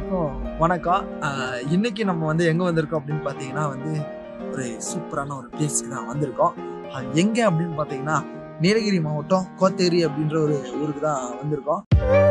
எல்லாருக்கும் வணக்கம் ஆஹ் இன்னைக்கு நம்ம வந்து எங்க வந்திருக்கோம் அப்படின்னு பாத்தீங்கன்னா வந்து ஒரு சூப்பரான ஒரு பிளேஸ்க்கு தான் வந்திருக்கோம் அது எங்க அப்படின்னு பாத்தீங்கன்னா நீலகிரி மாவட்டம் கோத்தகிரி அப்படின்ற ஒரு ஊருக்கு தான் வந்திருக்கோம்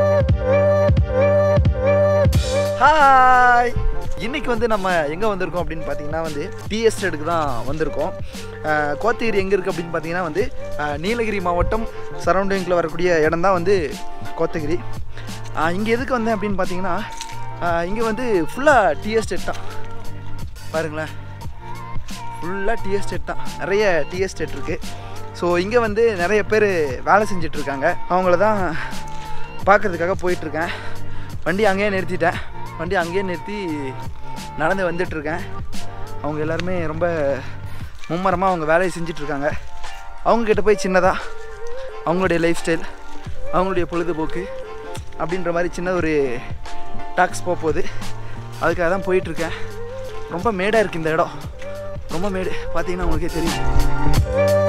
ஹாய் இன்னைக்கு வந்து நம்ம எங்கே வந்திருக்கோம் அப்படின்னு பார்த்தீங்கன்னா வந்து டீ எஸ்டேட்டுக்கு தான் வந்திருக்கோம் ஆஹ் கோத்தகிரி எங்கே இருக்குது அப்படின்னு பார்த்தீங்கன்னா வந்து ஆஹ் நீலகிரி மாவட்டம் சரௌண்டிங்கில் வரக்கூடிய இடம் தான் வந்து கோத்தகிரி இங்கே எதுக்கு வந்தேன் அப்படின்னு பார்த்தீங்கன்னா இங்கே வந்து ஃபுல்லாக டீ எஸ்டேட் தான் பாருங்களேன் ஃபுல்லாக டீ எஸ்டேட் தான் நிறைய டீ எஸ்டேட் இருக்குது ஸோ இங்கே வந்து நிறைய பேர் வேலை செஞ்சிட்ருக்காங்க அவங்கள தான் பார்க்கறதுக்காக போயிட்டுருக்கேன் வண்டி அங்கேயே நிறுத்திட்டேன் வண்டி அங்கேயே நிறுத்தி நடந்து வந்துட்டுருக்கேன் அவங்க எல்லாருமே ரொம்ப மும்மரமாக அவங்க வேலையை செஞ்சிட்ருக்காங்க அவங்கக்கிட்ட போய் சின்னதாக அவங்களுடைய லைஃப் ஸ்டைல் அவங்களுடைய பொழுதுபோக்கு அப்படின்ற மாதிரி சின்ன ஒரு டாக்ஸ் போக போகுது அதுக்காக தான் போயிட்டுருக்கேன் ரொம்ப மேடாக இருக்குது இந்த இடம் ரொம்ப மேடு பார்த்தீங்கன்னா உங்களுக்கே தெரியும்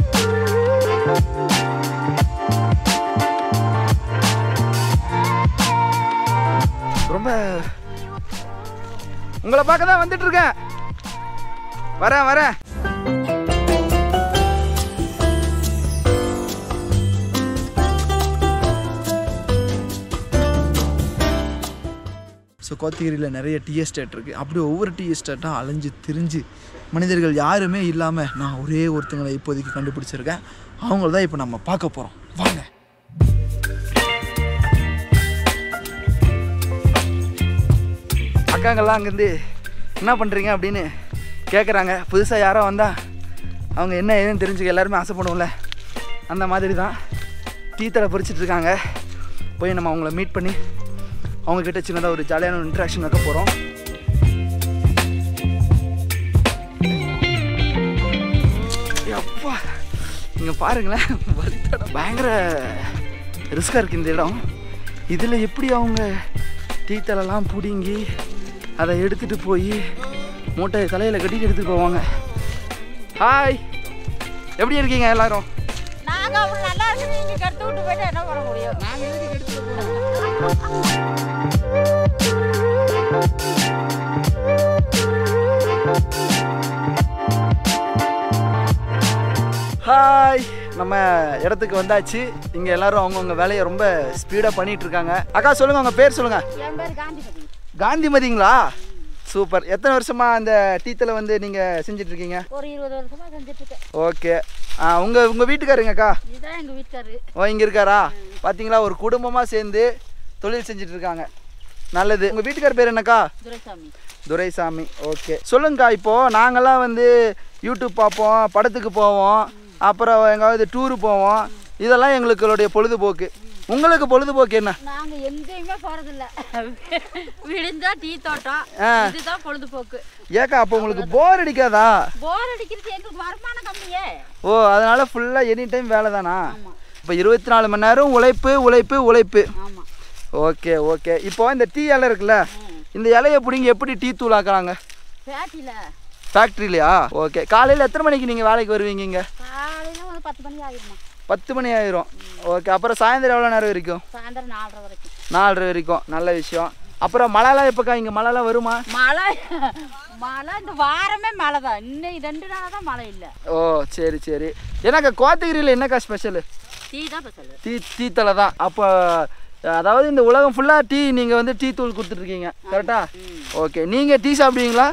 ரொம்ப உங்களை பார்க்க தான் வந்துட்டு இருக்கேன் வரேன் வரேன் ஸோ கோத்தகிரியில் நிறைய டீ எஸ்டேட் இருக்குது அப்படி ஒவ்வொரு டீ எஸ்டேட்டாக அலைஞ்சு திரிஞ்சு மனிதர்கள் யாருமே இல்லாமல் நான் ஒரே ஒருத்தங்களை இப்போதைக்கு கண்டுபிடிச்சிருக்கேன் அவங்கள தான் இப்போ நம்ம பார்க்க போகிறோம் வாங்க அக்காங்கெல்லாம் அங்கேருந்து என்ன பண்ணுறீங்க அப்படின்னு கேட்குறாங்க புதுசாக யாரோ வந்தால் அவங்க என்ன ஏதுன்னு தெரிஞ்சுக்க எல்லாருமே ஆசைப்படுவோம்ல அந்த மாதிரி தான் டீ தலை பொறிச்சிட்டு இருக்காங்க போய் நம்ம அவங்கள மீட் பண்ணி அவங்கக்கிட்ட சின்னதாக ஒரு ஜாலியான ஒரு இன்ட்ராக்ஷன் வைக்க போகிறோம் அப்பா இங்கே பாருங்களேன் வழித்தட பயங்கர ரிஸ்காக இருக்குது இந்த இடம் இதில் எப்படி அவங்க டீ தலைலாம் பிடுங்கி அதை எடுத்துகிட்டு போய் மூட்டை தலையில் கட்டிட்டு எடுத்துகிட்டு போவாங்க ஹாய் எப்படி இருக்கீங்க எல்லாரும் நாங்க அப்படி நல்லா இருக்கு நீங்க கெடுத்து விட்டு போயிட்டு என்ன பண்ண முடியும் நாங்க எதுக்கு கெடுத்து ஹாய் நம்ம இடத்துக்கு வந்தாச்சு இங்கே எல்லாரும் அவங்கவுங்க வேலையை ரொம்ப ஸ்பீடாக பண்ணிட்டு இருக்காங்க அக்கா சொல்லுங்க உங்க பேர் சொல்லுங்க என் பேர் காந்திபதி காந்திமதிங்களா சூப்பர் எத்தனை வருஷமா அந்த டீத்தில் வந்து நீங்கள் செஞ்சுட்டு இருக்கீங்க ஒரு இருபது வருஷமா செஞ்சுட்டு இருக்கேன் ஓகே உங்கள் உங்கள் வீட்டுக்காருங்கக்கா இதுதான் எங்க வீட்டுக்காரு ஓ இங்கே இருக்காரா பார்த்தீங்களா ஒரு குடும்பமாக சேர்ந்து தொழில் செஞ்சுட்டு இருக்காங்க நல்லது உங்கள் வீட்டுக்கார் பேர் என்னக்கா துரைசாமி துரைசாமி ஓகே சொல்லுங்கக்கா இப்போது நாங்கள்லாம் வந்து யூடியூப் பார்ப்போம் படத்துக்கு போவோம் அப்புறம் எங்காவது டூரு போவோம் இதெல்லாம் எங்களுடைய பொழுதுபோக்கு உங்களுக்கு பொழுதுபோக்கு என்ன நாங்க எங்கேயுமே போறதில்ல விழுந்தா டீ தோட்டம் ஆ. இதுதான் பொழுதுபோக்கு ஏக்கா அப்போ உங்களுக்கு போர் அடிக்காதா போர் அடிக்கிறது எங்களுக்கு வருமானம் கம்மியே ஓ அதனால ஃபுல்லாக எனி டைம் வேலை தானா ஆமா இப்போ இருபத்தி நாலு மணி நேரம் உழைப்பு உழைப்பு உழைப்பு ஆமா ஓகே ஓகே இப்போ இந்த டீ இலை இருக்குல்ல இந்த இலையை பிடிங்கி எப்படி டீ தூள் ஆக்குறாங்க பேட்டியில ஃபேக்ட்ரிலையா ஓகே காலையில் எத்தனை மணிக்கு நீங்கள் வேலைக்கு வருவீங்க இங்க? காலையில ஒரு பத்து மணி ஆகிடுமா பத்து மணி ஆயிரும் ஓகே அப்புறம் சாயந்தரம் எவ்வளோ நேரம் வரைக்கும் சாயந்தரம் நாலரை வரைக்கும் நாலரை வரைக்கும் நல்ல விஷயம் அப்புறம் மழைலாம் எப்போக்கா இங்கே மழைலாம் வருமா மழை மழை இந்த வாரமே மழை தான் இன்னும் ரெண்டு நாளாக தான் மழை இல்லை ஓ சரி சரி என்னக்கா கோத்தகிரியில் என்னக்கா ஸ்பெஷலு டீ தான் ஸ்பெஷல் டீ டீ தலை தான் அப்போ அதாவது இந்த உலகம் ஃபுல்லாக டீ நீங்கள் வந்து டீ தூள் கொடுத்துட்ருக்கீங்க கரெக்டா ஓகே நீங்கள் டீ சாப்பிடுவீங்களா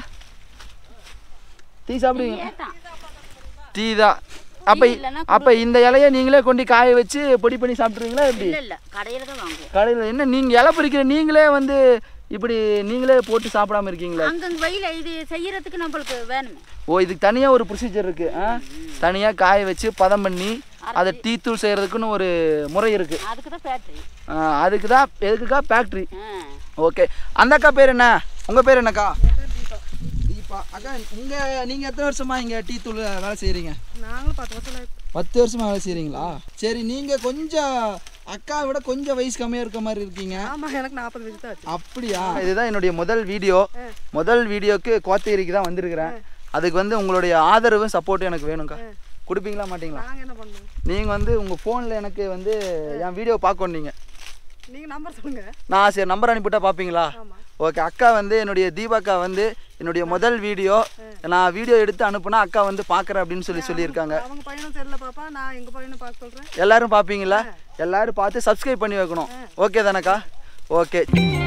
டீ சாப்பிடுவீங்க ஏத்தான் டீ தான் அப்போ இல்லைன்னா அப்போ இந்த இலையை நீங்களே கொண்டு காய வச்சு பொடி பண்ணி சாப்பிட்ருவீங்களா எப்படி இல்லை இல்லை கடையில் தான் வாங்குவோம் கடையில் என்ன நீங்கள் இலை பறிக்கிற நீங்களே வந்து இப்படி நீங்களே போட்டு சாப்பிடாம இருக்கீங்களா அங்கங்க வெயில இது செய்யறதுக்கு நம்மளுக்கு வேணுமே ஓ இதுக்கு தனியாக ஒரு ப்ரொசீஜர் இருக்குது ஆ தனியாக காய வச்சு பதம் பண்ணி அதை டீ தூள் செய்கிறதுக்குன்னு ஒரு முறை இருக்குது அதுக்கு தான் ஃபேக்ட்ரி அதுக்கு தான் எதுக்குக்கா ஃபேக்ட்ரி ஆ ஓகே அந்த அக்கா பேர் என்ன உங்கள் பேர் என்னக்கா தீபா அக்கா உங்கள் நீங்கள் எத்தனை வருஷமா இங்கே டீ தூள் வேலை செய்கிறீங்க நாங்களும் பத்து வருஷம் ஆயிடுச்சு. பத்து வருஷமா வேலை செய்கிறீங்களா சரி நீங்கள் கொஞ்சம் அக்கா விட கொஞ்சம் வயசு கம்மியாக இருக்க மாதிரி இருக்கீங்க ஆமா எனக்கு நாற்பது வயசு தான் ஆச்சு அப்படியா இதுதான் என்னுடைய முதல் வீடியோ முதல் வீடியோக்கு கோத்தகிரிக்கு தான் வந்திருக்கிறேன் அதுக்கு வந்து உங்களுடைய ஆதரவும் சப்போர்ட்டும் எனக்கு வேணும்க்கா கொடுப்பீங்களா மாட்டீங்களா நாங்க என்ன பண்ணுவோம் நீங்கள் வந்து உங்கள் ஃபோனில் எனக்கு வந்து என் வீடியோ பார்க்கணும் நீங்கள் நீங்க நம்பர் சொல்லுங்க நான் சரி நம்பர் அனுப்பிவிட்டா பார்ப்பீங்களா ஆமா ஓகே அக்கா வந்து என்னுடைய தீபாக்கா வந்து என்னுடைய முதல் வீடியோ நான் வீடியோ எடுத்து அனுப்புனா அக்கா வந்து பார்க்குறேன் அப்படின்னு சொல்லி சொல்லியிருக்காங்க அவங்க பையனும் தெரியல பாப்பா நான் எங்க பையனும் பார்க்க சொல்றேன் எல்லாரும் பார்ப்பீங்களா எல்லாரும் பார்த்து சப்ஸ்கிரைப் பண்ணி வைக்கணும் ஓகே தானக்கா ஓகே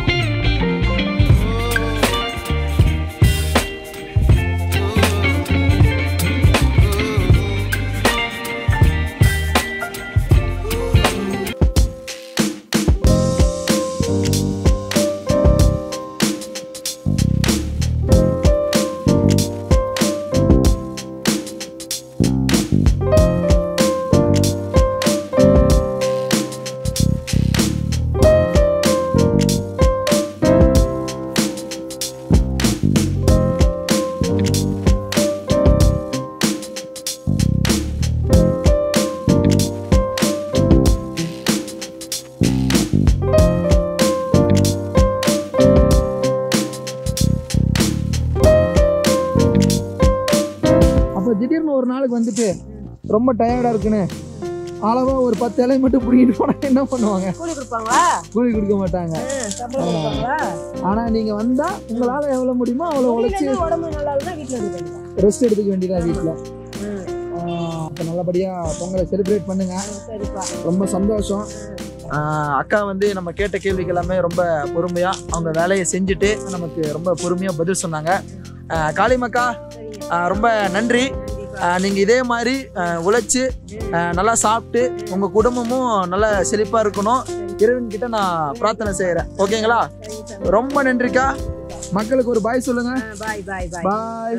அப்போ திடீர்னு ஒரு நாளுக்கு வந்துட்டு ரொம்ப டயர்டாக இருக்குன்னு அளவா ஒரு பத்து இலை மட்டும் பிடிக்கிட்டு போனால் என்ன பண்ணுவாங்க கூலி கொடுப்பாங்களா கூலி கொடுக்க மாட்டாங்க சம்பளம் கொடுப்பாங்களா ஆனா நீங்க வந்தா உங்களால எவ்வளவு முடியுமோ அவ்வளவு உழைச்சி இல்லைன்னா உடம்பு நல்லா இருந்தா வீட்டுல இருக்க ரெஸ்ட் எடுத்துக்க வேண்டியதா வீட்டுல அப்போ நல்லபடியா பொங்கலை செலிப்ரேட் பண்ணுங்க சரிப்பா ரொம்ப சந்தோஷம் அக்கா வந்து நம்ம கேட்ட கேள்விக்கு எல்லாமே ரொம்ப பொறுமையா அவங்க வேலையை செஞ்சுட்டு நமக்கு ரொம்ப பொறுமையா பதில் சொன்னாங்க ஆஹ் காளிமக்கா ஆஹ் ரொம்ப நன்றி ஆஹ் நீங்க இதே மாதிரி ஆஹ் உழைச்சு ஆஹ் நல்லா சாப்பிட்டு உங்க குடும்பமும் நல்லா செழிப்பா இருக்கணும் இறைவன் கிட்ட நான் பிரார்த்தனை செய்யறேன் ஓகேங்களா ரொம்ப நன்றிக்கா மக்களுக்கு ஒரு பாய் சொல்லுங்க பாய் பாய் பாய் பாய்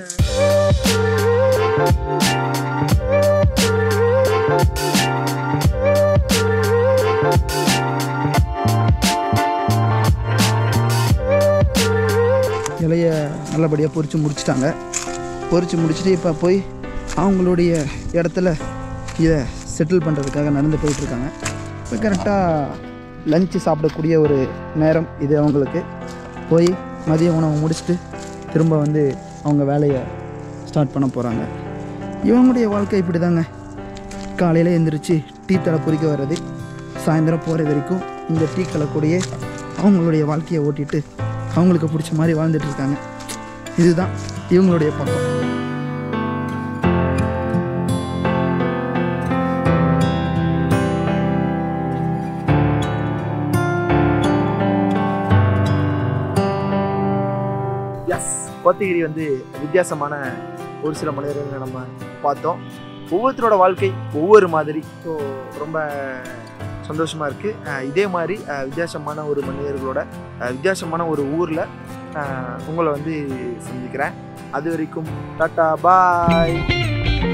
இலைய நல்லபடியாக பொரிச்சு முடிச்சிட்டாங்க பொரிச்சு முடிச்சுட்டு இப்போ போய் அவங்களுடைய இடத்துல இதை செட்டில் பண்ணுறதுக்காக நடந்து போயிட்டுருக்காங்க இப்போ கரெக்டாக லஞ்சு சாப்பிடக்கூடிய ஒரு நேரம் இது அவங்களுக்கு போய் மதிய உணவு முடிச்சுட்டு திரும்ப வந்து அவங்க வேலையை ஸ்டார்ட் பண்ண போகிறாங்க இவங்களுடைய வாழ்க்கை இப்படி தாங்க காலையில் எந்திரிச்சு டீ தலை பொறிக்க வர்றது சாயந்தரம் போகிற வரைக்கும் இந்த டீ கலக்கூடியே அவங்களுடைய வாழ்க்கையை ஓட்டிட்டு அவங்களுக்கு பிடிச்ச மாதிரி வாழ்ந்துட்டு இருக்காங்க இதுதான் இவங்களுடைய பக்கம் எஸ் கோத்தகிரி வந்து வித்தியாசமான ஒரு சில மனிதர்களை நம்ம பார்த்தோம் ஒவ்வொருத்தரோட வாழ்க்கை ஒவ்வொரு மாதிரி ஸோ ரொம்ப சந்தோஷமாக இருக்குது இதே மாதிரி அஹ், வித்தியாசமான ஒரு மனிதர்களோட அஹ், வித்தியாசமான ஒரு ஊரில் உங்களை வந்து சந்திக்கிறேன் அது வரைக்கும் டாட்டா பாய்